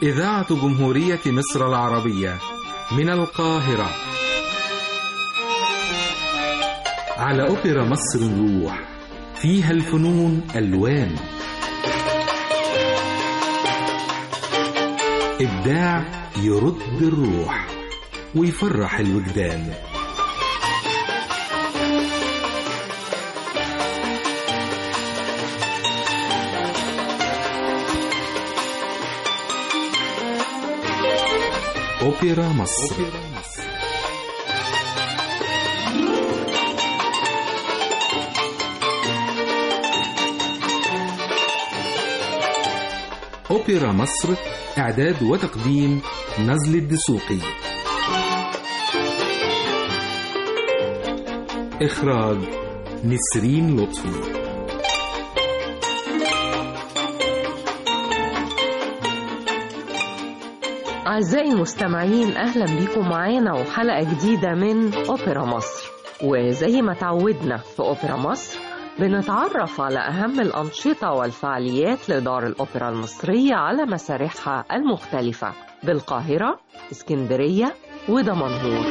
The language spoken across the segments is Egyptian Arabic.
إذاعة جمهورية مصر العربية من القاهرة على أوبرا مصر نروح فيها الفنون ألوان إبداع يرد الروح ويفرح الوجدان أوبرا مصر أوبرا مصر إعداد وتقديم نزل الدسوقي إخراج نسرين لطفي أعزائي المستمعين أهلا بيكم معانا وحلقة جديدة من أوبرا مصر وزي ما تعودنا في أوبرا مصر بنتعرف على أهم الأنشطة والفعاليات لدار الأوبرا المصرية على مسارحها المختلفة بالقاهرة، اسكندرية ودمنهور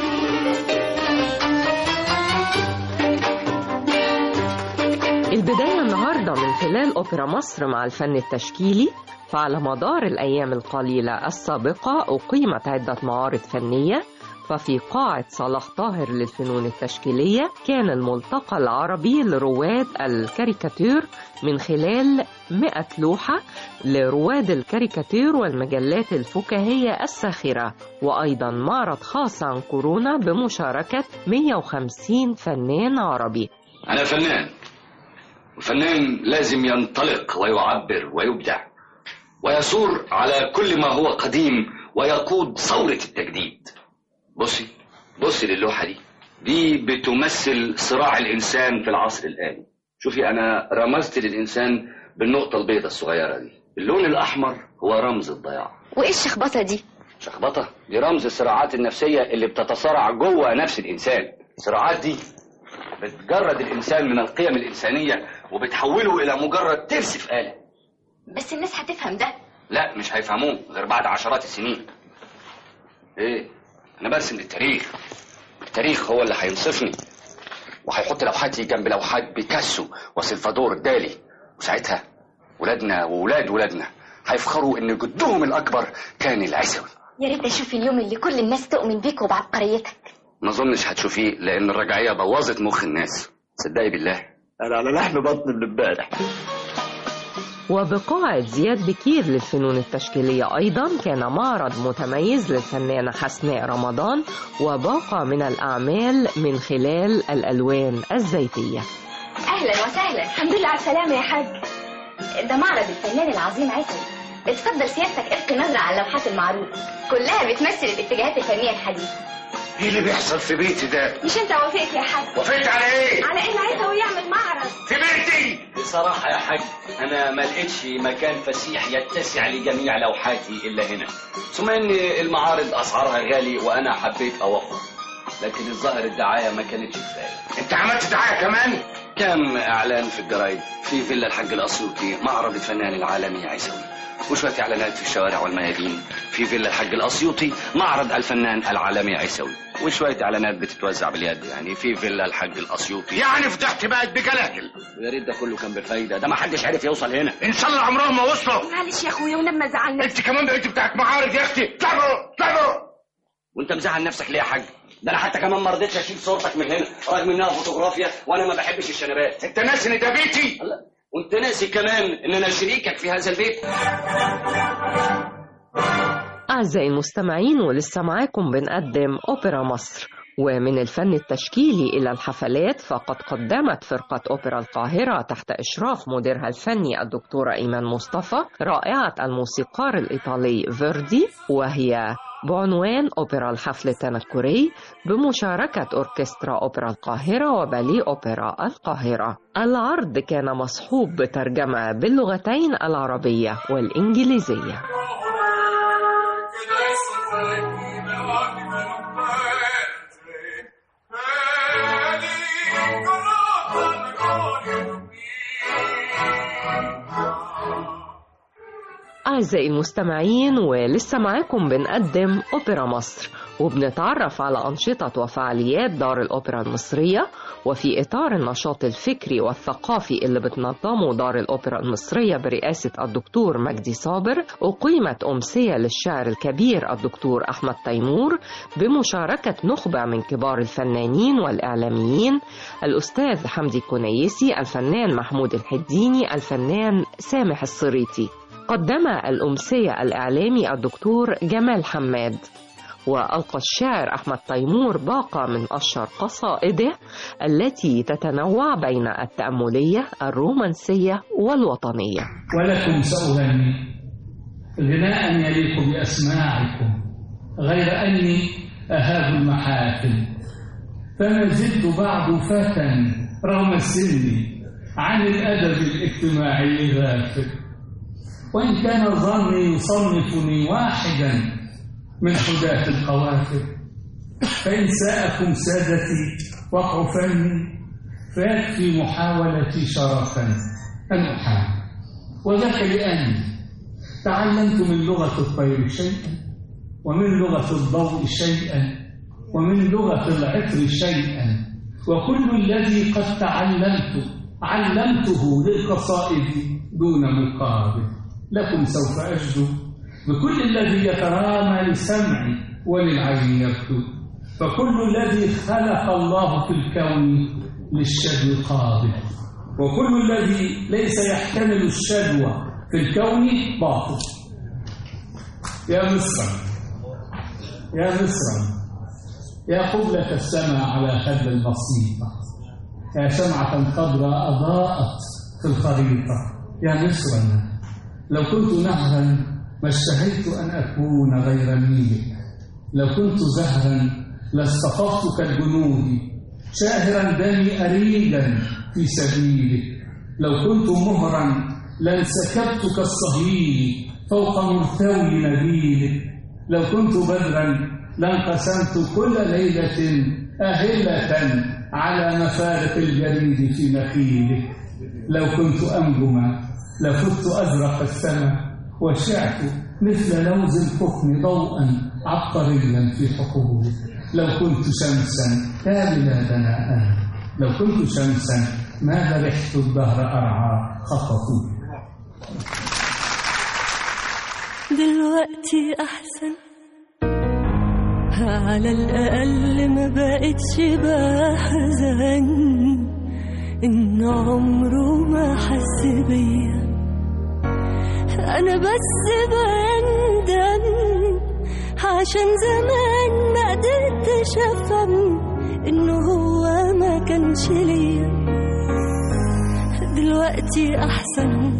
البداية النهاردة من خلال أوبرا مصر مع الفن التشكيلي فعلى مدار الأيام القليلة السابقة أقيمت عدة معارض فنية ففي قاعة صلاح طاهر للفنون التشكيلية كان الملتقى العربي لرواد الكاريكاتير من خلال 100 لوحة لرواد الكاريكاتير والمجلات الفكاهية الساخرة وأيضا معرض خاص عن كورونا بمشاركة 150 فنان عربي أنا فنان وفنان لازم ينطلق ويعبر ويبدع ويثور على كل ما هو قديم ويقود ثورة التجديد بصي بصي للوحة دي دي بتمثل صراع الإنسان في العصر الآلي شوفي أنا رمزت للإنسان بالنقطة البيضاء الصغيرة دي اللون الأحمر هو رمز الضياع وايه الشخبطه دي شخبطة دي رمز الصراعات النفسية اللي بتتصارع جوه نفس الإنسان الصراعات دي بتجرد الإنسان من القيم الإنسانية وبتحوله إلى مجرد ترس في آلة بس الناس هتفهم ده لا مش هيفهموه غير بعد عشرات السنين ايه انا برسم للتاريخ التاريخ هو اللي هينصفني وهيحط لوحاتي جنب لوحات بيكاسو وسلفادور دالي وساعتها ولادنا وولاد ولادنا هيفخروا ان جدهم الاكبر كان العسوي يا ريت اشوف اليوم اللي كل الناس تؤمن بيك وبعبقريتك ما اظنش هتشوفيه لان الرجعيه بوظت مخ الناس صدقي بالله انا على لحم بطن من امبارح وبقاعة زياد بكير للفنون التشكيلية أيضا كان معرض متميز للفنانة حسناء رمضان وباقة من الأعمال من خلال الألوان الزيتية اهلا وسهلا الحمد لله على السلامه يا حاج ده معرض الفنان العظيم عسل اتفضل سيادتك ابقي نظره على لوحات المعروض كلها بتمثل الاتجاهات الفنيه الحديثه ايه اللي بيحصل في بيتي ده مش انت وافقت يا حاج وافقت على ايه على ان عايزه يعمل معرض في بيتي بصراحة يا حاج أنا ما لقيتش مكان فسيح يتسع لجميع لوحاتي إلا هنا ثم إن المعارض أسعارها غالي وأنا حبيت أوفر لكن الظاهر الدعاية ما كانتش كفاية انت عملت دعايه كمان كم إعلان في الجرايد في فيلا الحاج الأسيوطي معرض الفنان العالمي عيسوي وشوية إعلانات في الشوارع والميادين في فيلا الحاج الأسيوطي معرض الفنان العالمي عيسوي وشوية إعلانات بتتوزع باليد يعني في فيلا الحاج الأسيوطي يعني فضحت بقت بجلاجل ويا ريت ده كله كان بفايدة ده ما حدش عرف يوصل هنا ان شاء الله عمرهم ما وصلوا معلش يا اخويا ولما زعلنا انت كمان بقيت بتاعت معارض يا اختي تعبوا تعبوا وانت مزعل نفسك ليه يا حاج ده انا حتى كمان ما رضيتش اشيل صورتك من هنا رغم انها فوتوغرافيا وانا ما بحبش الشنبات انت ناسي ان ده بيتي لا وانت ناسي كمان ان انا شريكك في هذا البيت أعزائي المستمعين ولسه معاكم بنقدم أوبرا مصر ومن الفن التشكيلي إلى الحفلات فقد قدمت فرقة أوبرا القاهرة تحت إشراف مديرها الفني الدكتورة إيمان مصطفى رائعة الموسيقار الإيطالي فيردي وهي بعنوان أوبرا الحفل التنكري بمشاركة أوركسترا أوبرا القاهرة وبالي أوبرا القاهرة العرض كان مصحوب بترجمة باللغتين العربية والإنجليزية أعزائي أعزائي المستمعين ولسه معاكم بنقدم أوبرا مصر وبنتعرف على أنشطة وفعاليات دار الأوبرا المصرية وفي إطار النشاط الفكري والثقافي اللي بتنظمه دار الأوبرا المصرية برئاسة الدكتور مجدي صابر أقيمت أمسية للشاعر الكبير الدكتور أحمد تيمور بمشاركة نخبة من كبار الفنانين والإعلاميين الأستاذ حمدي كنيسي الفنان محمود الحديني الفنان سامح الصريطي قدم الأمسية الإعلامي الدكتور جمال حماد وألقى الشاعر أحمد تيمور باقة من أشهر قصائده التي تتنوع بين التأملية الرومانسية والوطنية ولكم سأغني غناء يليق بأسماعكم غير أني أهاب المحافل فما زلت بعد فتى رغم السن عن الأدب الاجتماعي غافل وإن كان ظني يصنفني واحدا من حداة القوافل فإن ساءكم سادتي وقع فني فيكفي محاولتي شرفا أن أحاول وذاك لأني تعلمت من لغة الطير شيئا ومن لغة الضوء شيئا ومن لغة العطر شيئا وكل الذي قد تعلمت علمته للقصائد دون مقابل لكم سوف أجدو بكل الذي يترامى لسمعي وللعين يبدو فكل الذي خلق الله في الكون للشدو قابل وكل الذي ليس يحتمل الشدوى في الكون باطل يا مصر يا مصر يا قبلة السماء على خد البسيطة يا شمعة خضراء أضاءت في الخريطة يا مصرنا لو كنت نهرا ما اشتهيت أن أكون غير ميلك لو كنت زهرا لاصطففت كالجنود شاهرا دمي أريدا في سبيلك لو كنت مهرا لانسكبت كالصهيل فوق مرتوي نبيلك لو كنت بدرا لانقسمت كل ليلة أهلة على مفارق الجريد في نخيلك لو كنت أنجما لفت أزرق السماء وشعت مثل لوز الحكم ضوءا عبقريا في حقولك لو كنت شمسا يا بلادنا أنا لو كنت شمسا ما برحت الدهر أرعى خطفوك دلوقتي أحسن على الأقل ما بقتش بحزن إن عمره ما حس بيا أنا بس بندم عشان زمان ما قدرتش أفهم إنه هو ما كانش ليا دلوقتي أحسن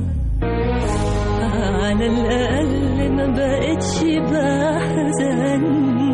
على الأقل ما بقتش بحزن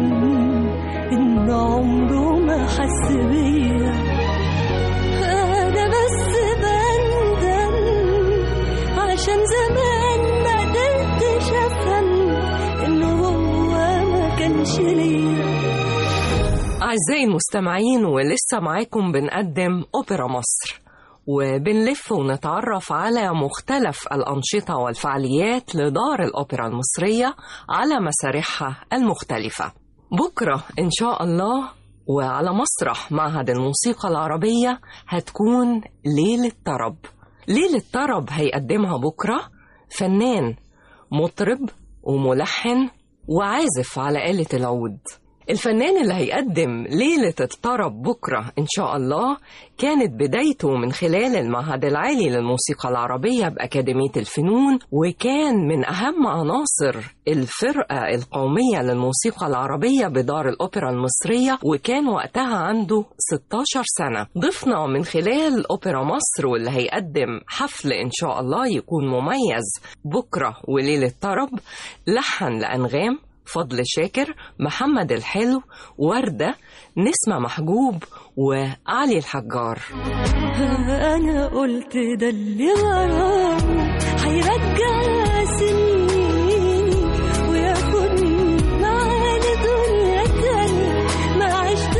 إن عمره ما حس بيا أنا بس بندم عشان زمان ما قدرتش أفهم إنه هو ما كانش ليا أعزائي المستمعين ولسه معاكم بنقدم أوبرا مصر وبنلف ونتعرف على مختلف الأنشطة والفعاليات لدار الأوبرا المصرية على مسارحها المختلفة بكرة إن شاء الله وعلى مسرح معهد الموسيقى العربية هتكون ليلة طرب ليلة طرب هيقدمها بكرة فنان مطرب وملحن وعازف على آلة العود الفنان اللي هيقدم ليلة الطرب بكرة إن شاء الله كانت بدايته من خلال المعهد العالي للموسيقى العربية بأكاديمية الفنون وكان من أهم عناصر الفرقة القومية للموسيقى العربية بدار الأوبرا المصرية وكان وقتها عنده 16 سنة ضفنا من خلال أوبرا مصر واللي هيقدم حفل إن شاء الله يكون مميز بكرة وليلة طرب لحن لأنغام فضل شاكر محمد الحلو وردة نسمة محجوب وعلي الحجار أنا قلت ده اللي وراه هيرجع سنين وياخدني معاه لدنيا تانية ما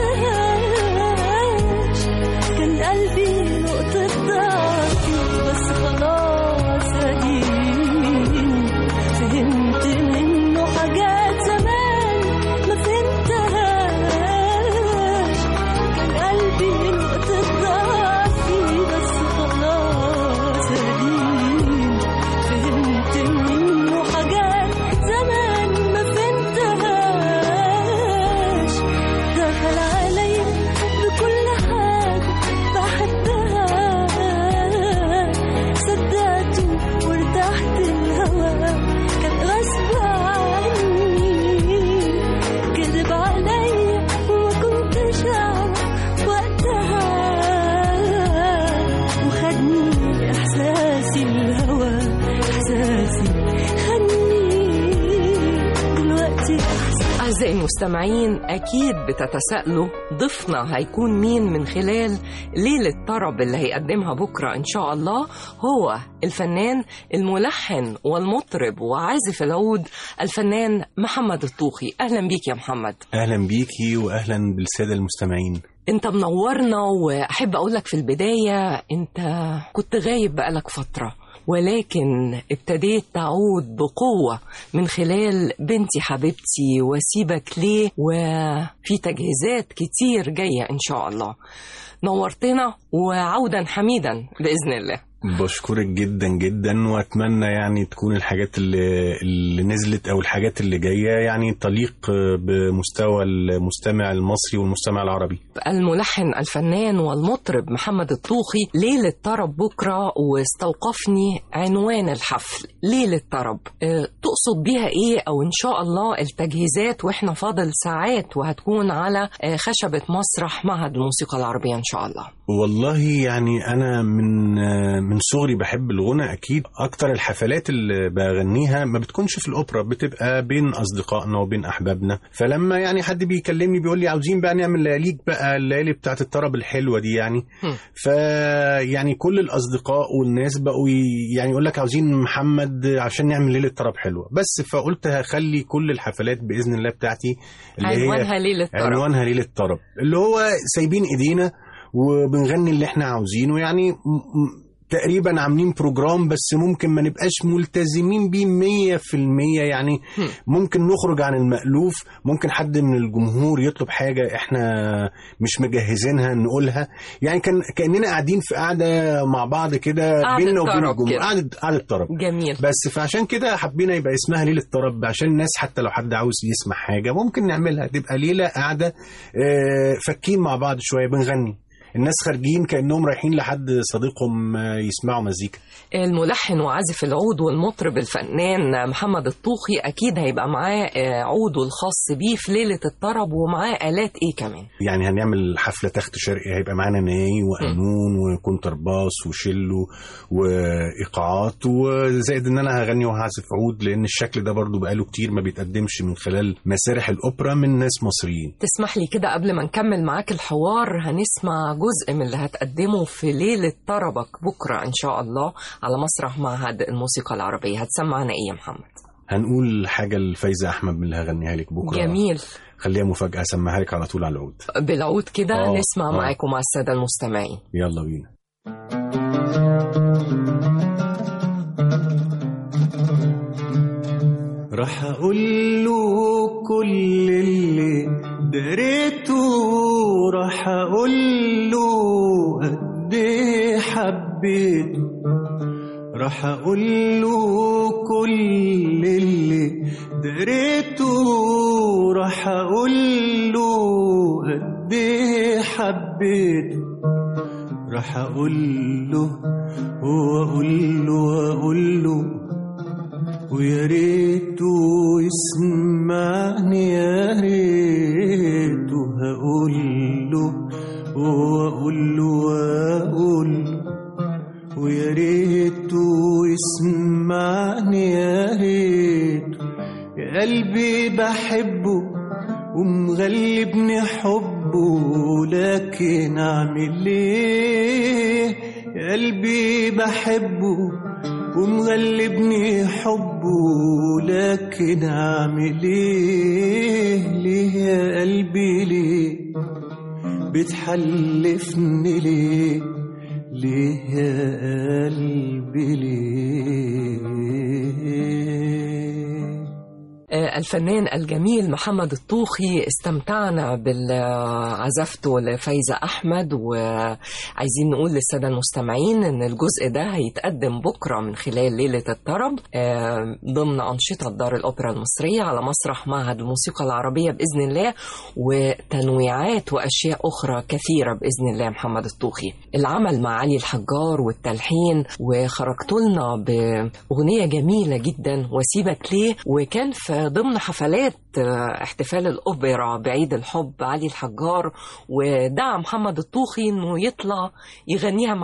عشتهاش كان قلبي نقطة ضعفي بس خلاص أديني فهمت دلوقتي أحسن أعزائي المستمعين أكيد بتتساءلوا ضيفنا هيكون مين من خلال ليلة طرب اللي هيقدمها بكرة إن شاء الله هو الفنان الملحن والمطرب وعازف العود الفنان محمد الطوخي أهلا بيك يا محمد اهلا بيكي واهلا بالساده المستمعين انت منورنا واحب اقول لك في البدايه انت كنت غايب بقالك فتره ولكن ابتديت تعود بقوه من خلال بنتي حبيبتي وسيبك ليه وفي تجهيزات كتير جايه ان شاء الله نورتنا وعودا حميدا باذن الله بشكرك جدا جدا واتمنى يعني تكون الحاجات اللي, اللي نزلت او الحاجات اللي جايه يعني تليق بمستوى المستمع المصري والمستمع العربي الملحن الفنان والمطرب محمد الطوخي ليلة طرب بكرة واستوقفني عنوان الحفل ليلة طرب أه، تقصد بيها ايه او ان شاء الله التجهيزات واحنا فاضل ساعات وهتكون على أه، خشبة مسرح معهد الموسيقى العربية ان شاء الله والله يعني انا من من صغري بحب الغنى اكيد اكتر الحفلات اللي بغنيها ما بتكونش في الاوبرا بتبقى بين اصدقائنا وبين احبابنا فلما يعني حد بيكلمني بيقول لي عاوزين بقى نعمل لياليك بقى الليالي بتاعت الطرب الحلوه دي يعني هم. فيعني كل الاصدقاء والناس بقوا ي- يعني يقول لك عاوزين محمد عشان نعمل ليله طرب حلوه بس فقلت هخلي كل الحفلات باذن الله بتاعتي اللي هي عنوانها ليلة طرب عنوانها ليله طرب اللي هو سايبين ايدينا وبنغني اللي احنا عاوزينه يعني م- م- تقريبا عاملين بروجرام بس ممكن ما نبقاش ملتزمين بيه مية في المية يعني هم. ممكن نخرج عن المألوف ممكن حد من الجمهور يطلب حاجة احنا مش مجهزينها نقولها يعني كان كأننا قاعدين في قاعدة مع بعض كده قعدة بيننا وبين طرب الجمهور كده. قعدة قعدة طرب جميل بس فعشان كده حبينا يبقى اسمها ليلة طرب عشان الناس حتى لو حد عاوز يسمع حاجة ممكن نعملها تبقى ليلة قاعدة آه، فاكين مع بعض شوية بنغني الناس خارجين كأنهم رايحين لحد صديقهم آه، يسمعوا مزيكا الملحن وعازف العود والمطرب الفنان محمد الطوخي اكيد هيبقى معاه آه، عوده الخاص بيه في ليله الطرب ومعاه الات ايه كمان يعني هنعمل حفلة تخت شرقي هيبقى معانا ناي وقانون وكونترباس وشيلو وإيقاعات وزائد إن أنا هغني وهعزف عود لأن الشكل ده برضو بقاله كتير ما بيتقدمش من خلال مسارح الأوبرا من ناس مصريين تسمح لي كده قبل ما نكمل معاك الحوار هنسمع جزء من اللي هتقدمه في ليله طربك بكره ان شاء الله على مسرح معهد الموسيقى العربيه هتسمعنا ايه يا محمد هنقول حاجة لفايزة أحمد من اللي هغنيها لك بكرة جميل خليها مفاجأة أسمعها لك على طول على العود بالعود كده آه، نسمع آه. معاكم مع الساده المستمعين يلا بينا راح اقول له كل اللي دريته راح اقول له قد إيه حبيته راح اقول له كل اللي دريته راح اقول له قد إيه حبيته راح اقول له واقول له واقول له ويا ريته يسمعني يا ريته هقول له واقول له واقول له ويا ريته يسمعني يا ريته يا قلبي بحبه ومغلبني حبه لكن اعمل ايه يا قلبي بحبه ومغلبني حبه لكن اعمل ايه ليه يا قلبي ليه بتحلفني ليه ليه يا قلبي ليه آه، الفنان الجميل محمد الطوخي استمتعنا بالعزفته لفايزة أحمد وعايزين نقول للسادة المستمعين إن الجزء ده هيتقدم بكرة من خلال ليلة الطرب آه، ضمن أنشطة دار الأوبرا المصرية على مسرح معهد الموسيقى العربية بإذن الله وتنويعات وأشياء أخرى كثيرة بإذن الله محمد الطوخي العمل مع علي الحجار والتلحين وخرجت لنا بأغنية جميلة جدا وسيبك ليه وكان في ضمن حفلات آه، احتفال الأوبرا بعيد الحب علي الحجار ودعا محمد الطوخي إنه يطلع يغنيها معاه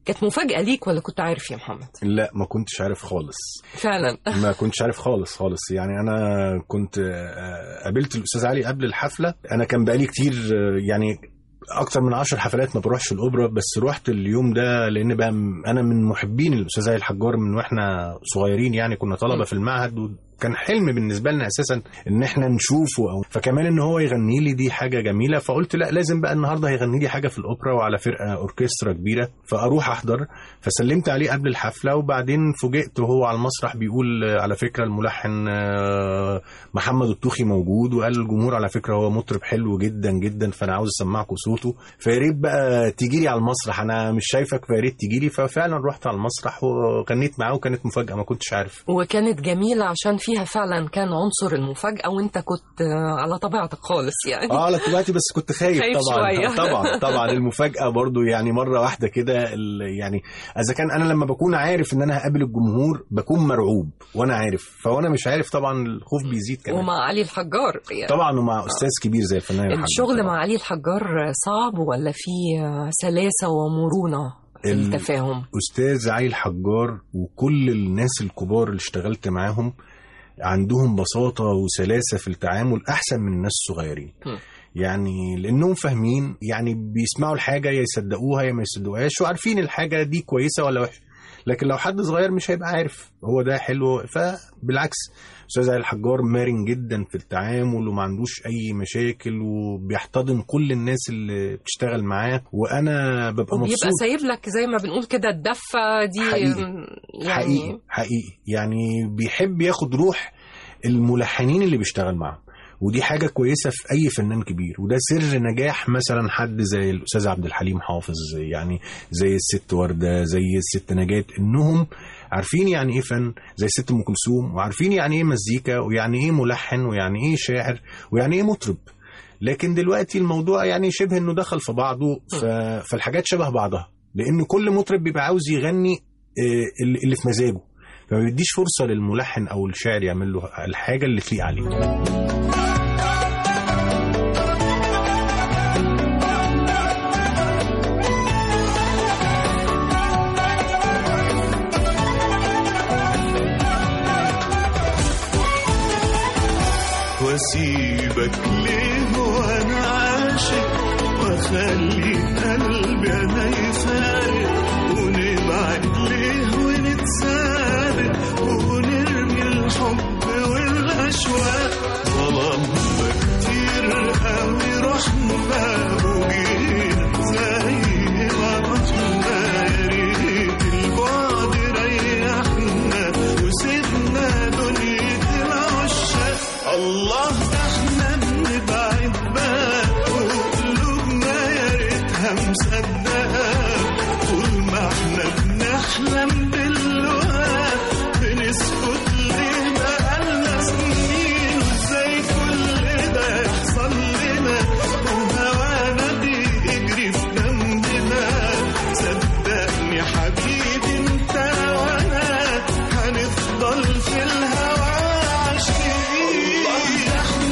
كانت مفاجاه ليك ولا كنت عارف يا محمد لا ما كنتش عارف خالص فعلا ما كنتش عارف خالص خالص يعني انا كنت آه، قابلت الاستاذ علي قبل الحفله انا كان بقالي كتير آه، يعني اكتر من عشر حفلات ما بروحش الاوبرا بس رحت اليوم ده لان بقى م- انا من محبين الاستاذ علي الحجار من واحنا صغيرين يعني كنا طلبه في المعهد وكان حلم بالنسبه لنا اساسا ان احنا نشوفه او فكمان ان هو يغني لي دي حاجه جميله فقلت لا لازم بقى النهارده هيغني لي حاجه في الاوبرا وعلى فرقه اوركسترا كبيره فاروح احضر فسلمت عليه قبل الحفله وبعدين فوجئت وهو على المسرح بيقول آه، على فكره الملحن آه، محمد الطوخي موجود وقال للجمهور على فكره هو مطرب حلو جدا جدا فانا عاوز اسمعكم صوته فيا ريت بقى تيجي لي على المسرح انا مش شايفك فيا ريت تيجي لي ففعلا رحت على المسرح وغنيت معاه وكانت مفاجاه ما كنتش عارف وكانت جميلة عشان فيها فعلا كان عنصر المفاجأة وانت كنت آه، على طبيعتك خالص يعني اه على طبيعتي بس كنت خايف, خايف طبعا شوية. طبعا طبعا المفاجاه برضو يعني مره واحده كده ال- يعني اذا كان انا لما بكون عارف ان انا هقابل الجمهور بكون مرعوب وانا عارف فوانا مش عارف طبعا الخوف بيزيد كمان ومع علي الحجار يعني طبعا ومع استاذ كبير زي الفنان الحاج الشغل طبعاً. مع علي الحجار صعب ولا فيه سلاسة ومرونة في ال- التفاهم استاذ علي الحجار وكل الناس الكبار اللي اشتغلت معاهم عندهم بساطه وسلاسه في التعامل احسن من الناس الصغيرين هم. يعني لانهم فاهمين يعني بيسمعوا الحاجه يا يصدقوها يا ما يصدقوهاش وعارفين الحاجه دي كويسه ولا وحشه لكن لو حد صغير مش هيبقى عارف هو ده حلو فبالعكس استاذ علي الحجار مرن جدا في التعامل وما عندوش اي مشاكل وبيحتضن كل الناس اللي بتشتغل معاه وانا ببقى وبيبقى مبسوط سايب لك زي ما بنقول كده الدفة دي حقيقي. يعني حقيقي حقيقي يعني بيحب ياخد روح الملحنين اللي بيشتغل معاهم ودي حاجة كويسة في أي فنان كبير وده سر نجاح مثلا حد زي الأستاذ عبد الحليم حافظ يعني زي الست وردة زي الست نجاة إنهم عارفين يعني إيه فن زي الست أم كلثوم وعارفين يعني إيه مزيكا ويعني إيه ملحن ويعني إيه شاعر ويعني إيه مطرب لكن دلوقتي الموضوع يعني شبه إنه دخل في بعضه ف... فالحاجات شبه بعضها لأن كل مطرب بيبقى عاوز يغني آه، اللي اللي في مزاجه فما بيديش فرصة للملحن أو الشاعر يعمل له الحاجة اللي تليق عليه واسيبك ليه وانا عاشق واخلي قلبي انا يفارق ونبعد ليه ونتسابق ونرمي الحب والاشواق ظلمنا كتير قوي رحنا وجينا زي ما رحنا يا ريت البعد ريحنا وسيبنا دنيا العشاق الله ده احنا بنبعد بقى وقلوبنا يا ريتها مصدقة طول ما احنا بنحلم باللقاء بنسكت ليه بقالنا سنين وازاي كل ده يحصل لنا وهوانا بيجري في دمنا صدقني حبيبي انت وانا هنفضل في الهوا عايشين الله ده احنا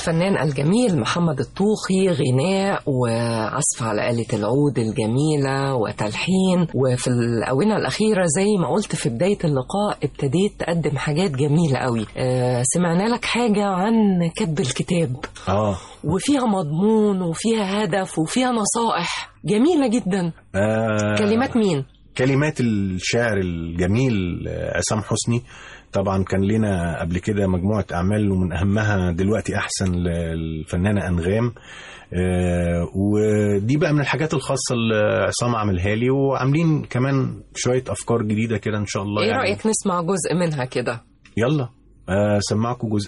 الفنان الجميل محمد الطوخي غناء وعزف على آلة العود الجميلة وتلحين وفي الآونة الأخيرة زي ما قلت في بداية اللقاء ابتديت تقدم حاجات جميلة قوي آه سمعنا لك حاجة عن كتب الكتاب اه وفيها مضمون وفيها هدف وفيها نصائح جميلة جدا آه، كلمات مين؟ كلمات الشاعر الجميل آه، عصام حسني طبعا كان لنا قبل كده مجموعة أعمال ومن أهمها دلوقتي أحسن للفنانة أنغام آه، ودي بقى من الحاجات الخاصة اللي عصام عملها لي وعاملين كمان شوية أفكار جديدة كده إن شاء الله ايه يعني رأيك نسمع جزء منها كده؟ يلا آه، سمعكم جزء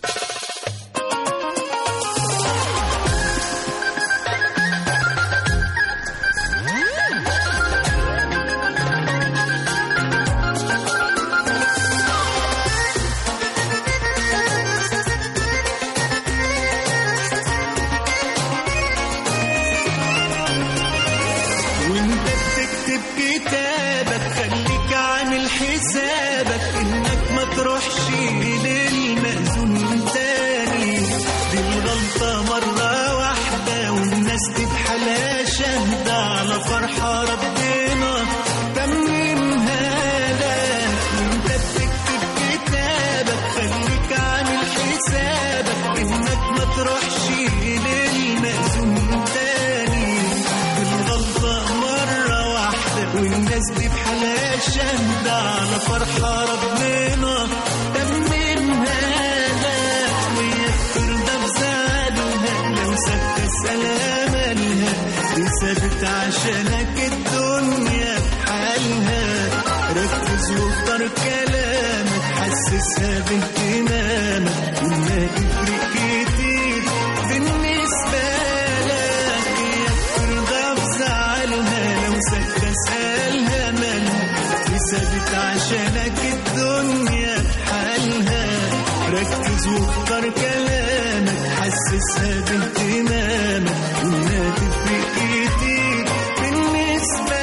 وانت بتكتب كتابك خليك عامل حسابك انك ما تروحش للمأذون تاني دي الغلطة مرة واحدة والناس تبحلها شهدة على فرحة ربنا تممها لك وانت بتكتب كتابك خليك عامل حسابك انك ما تروحش للمأذون تاني الغلطة مرة واحدة والناس دي بحالها شهدة على فرحة ربنا تممها لك ويغفر ده بزعلها لو سكت سلامة لها دي سابت عشانك الدنيا بحالها ركز واختار كلامك حسسها باهتمامك وما تفرق كتير بالنسبة لك يغفر ده بزعلها لو سكت اسألها مالها دي سابت عشانك الدنيا بحالها ركز واختار كلامك حسسها باهتمامك وما تفرق كتير بالنسبة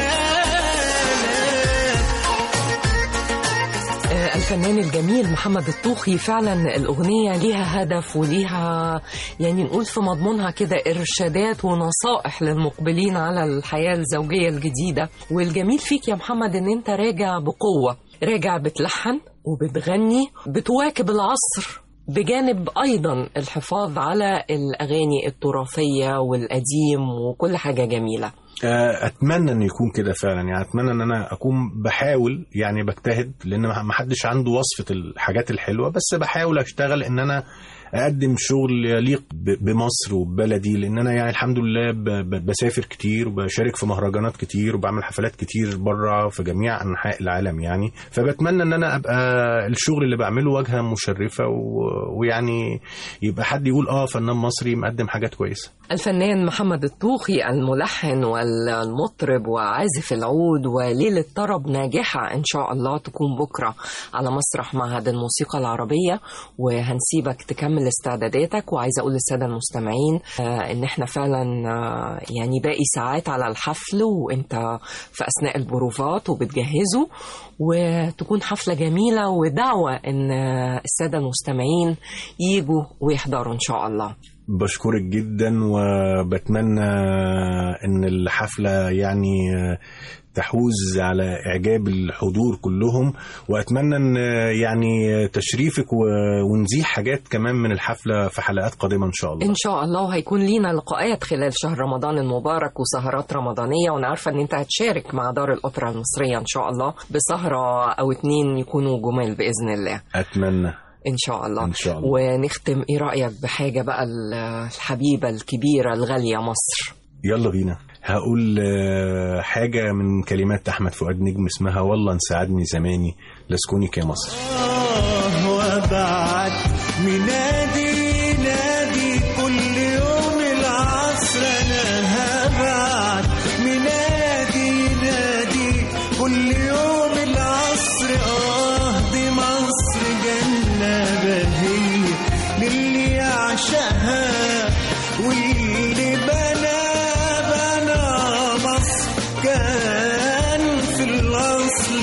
لك آه، الفنان الجميل محمد الطوخي فعلا الأغنية ليها هدف وليها يعني نقول في مضمونها كده إرشادات ونصائح للمقبلين على الحياة الزوجية الجديدة والجميل فيك يا محمد إن أنت راجع بقوة راجع بتلحن وبتغني بتواكب العصر بجانب أيضا الحفاظ على الأغاني التراثية والقديم وكل حاجة جميلة آه، اتمنى ان يكون كده فعلا يعني اتمنى ان انا اكون بحاول يعني بجتهد لان ما ما حدش عنده وصفه الحاجات الحلوه بس بحاول اشتغل ان انا اقدم شغل يليق ب- بمصر وببلدي لان انا يعني الحمد لله ب- ب- بسافر كتير وبشارك في مهرجانات كتير وبعمل حفلات كتير بره في جميع انحاء العالم يعني فبتمنى ان انا ابقى الشغل اللي بعمله واجهه مشرفه و- ويعني يبقى حد يقول اه فنان مصري مقدم حاجات كويسه الفنان محمد الطوخي الملحن والمطرب وعازف العود وليلة طرب ناجحة إن شاء الله تكون بكرة على مسرح معهد الموسيقى العربية وهنسيبك تكمل استعداداتك وعايزة أقول للسادة المستمعين آه، إن إحنا فعلا آه، يعني باقي ساعات على الحفل وإنت في أثناء البروفات وبتجهزه وتكون حفلة جميلة ودعوة إن آه، السادة المستمعين يجوا ويحضروا إن شاء الله بشكرك جدا وبتمنى ان الحفله يعني تحوز على اعجاب الحضور كلهم واتمنى ان يعني تشريفك و- ونزيح حاجات كمان من الحفله في حلقات قادمه ان شاء الله ان شاء الله وهيكون لينا لقاءات خلال شهر رمضان المبارك وسهرات رمضانيه وانا عارفه ان انت هتشارك مع دار الاوبرا المصريه ان شاء الله بسهره او اتنين يكونوا جمال باذن الله اتمنى ان شاء الله ان شاء الله ونختم ايه رايك بحاجه بقى ال- الحبيبه الكبيره الغاليه مصر يلا بينا هقول آه، حاجة من كلمات أحمد فؤاد نجم اسمها والله انسعدني زماني لسكونك يا مصر آه وبعد منادي نادي كل يوم العصر أنا هبعت منادي نادي كل يوم العصر آه دي مصر جنة بهية للي يعشقها واللي بنى بنى مصر كان في الأصل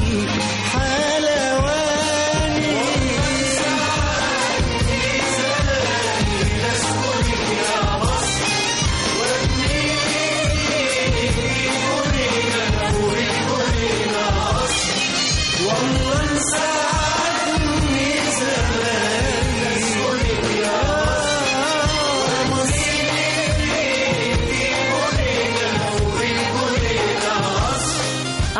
حلواني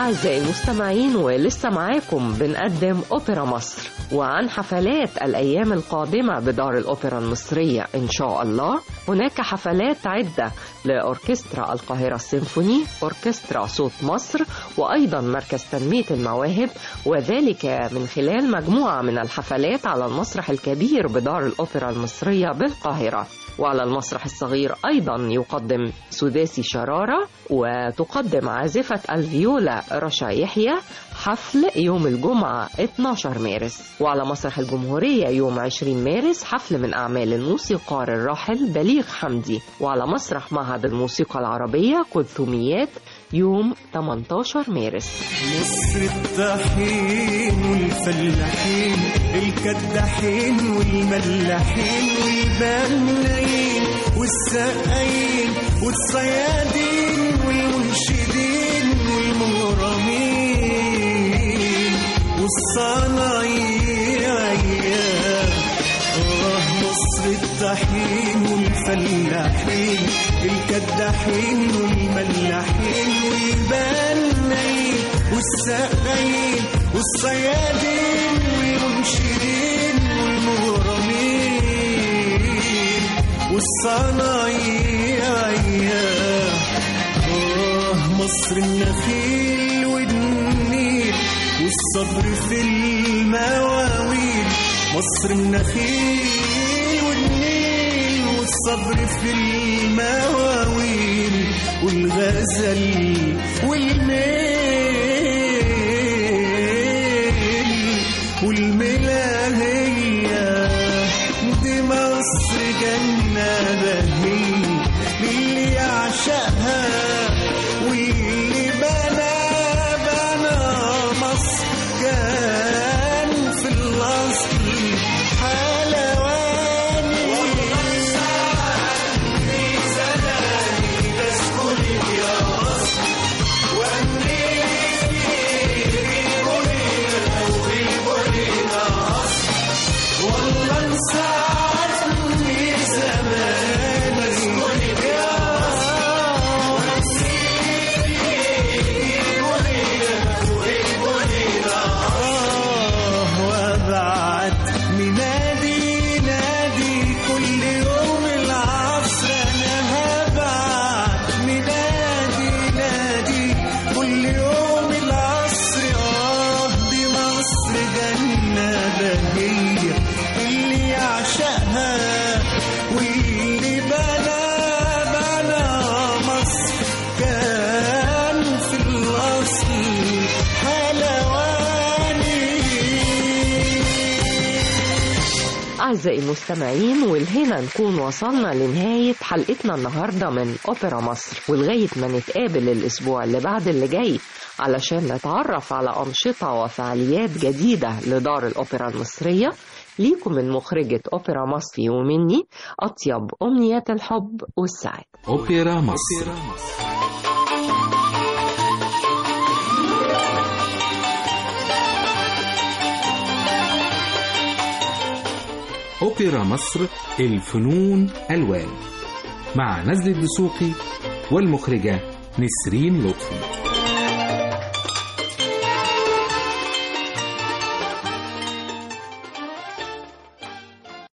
أعزائي المستمعين ولسه معاكم بنقدم أوبرا مصر وعن حفلات الأيام القادمة بدار الأوبرا المصرية إن شاء الله هناك حفلات عدة لأوركسترا القاهرة السيمفوني أوركسترا صوت مصر وأيضا مركز تنمية المواهب وذلك من خلال مجموعة من الحفلات على المسرح الكبير بدار الأوبرا المصرية بالقاهرة وعلى المسرح الصغير أيضا يقدم سداسي شرارة وتقدم عازفة الفيولا رشا يحيى حفل يوم الجمعة 12 مارس وعلى مسرح الجمهورية يوم 20 مارس حفل من أعمال الموسيقار الراحل بليغ حمدي وعلى مسرح معهد الموسيقى العربية كلثوميات يوم 18 مارس مصر الطحين والفلاحين الكداحين والملاحين والبنايين والسقايين والصيادين والمنشدين والمغرمين والصنايعية آه مصر الطحين والفلاحين الكداحين والملاحين والبنايين والسقايين والصيادين والمنشدين والمغرمين والصنايعية آه مصر النخيل والنيل والصبر في المواويل مصر النخيل والنيل والصبر في المواويل والغزل والميل والملاهية دي مصر جنة بهية للي يعشقها واللي بنى بنى مصر كان في الأصل حلواني والله ساعة في زماني تسكن يا مصر والله ساعة في زماني يا وبعت منادي نادي كل يوم العصر انا هبعت منادي نادي كل يوم العصر اه دي مصر جنة بهية اللي يعشقها واللي بنى بنى مصر كان في الأصل حلواني أعزائي المستمعين والهنا نكون وصلنا لنهاية حلقتنا النهاردة من أوبرا مصر ولغاية ما نتقابل الأسبوع اللي بعد اللي جاي علشان نتعرف على أنشطة وفعاليات جديدة لدار الأوبرا المصرية ليكم من مخرجة أوبرا مصر ومني أطيب أمنيات الحب والسعادة أوبرا مصر أوبرا مصر الفنون ألوان مع نزل الدسوقي والمخرجة نسرين لطفي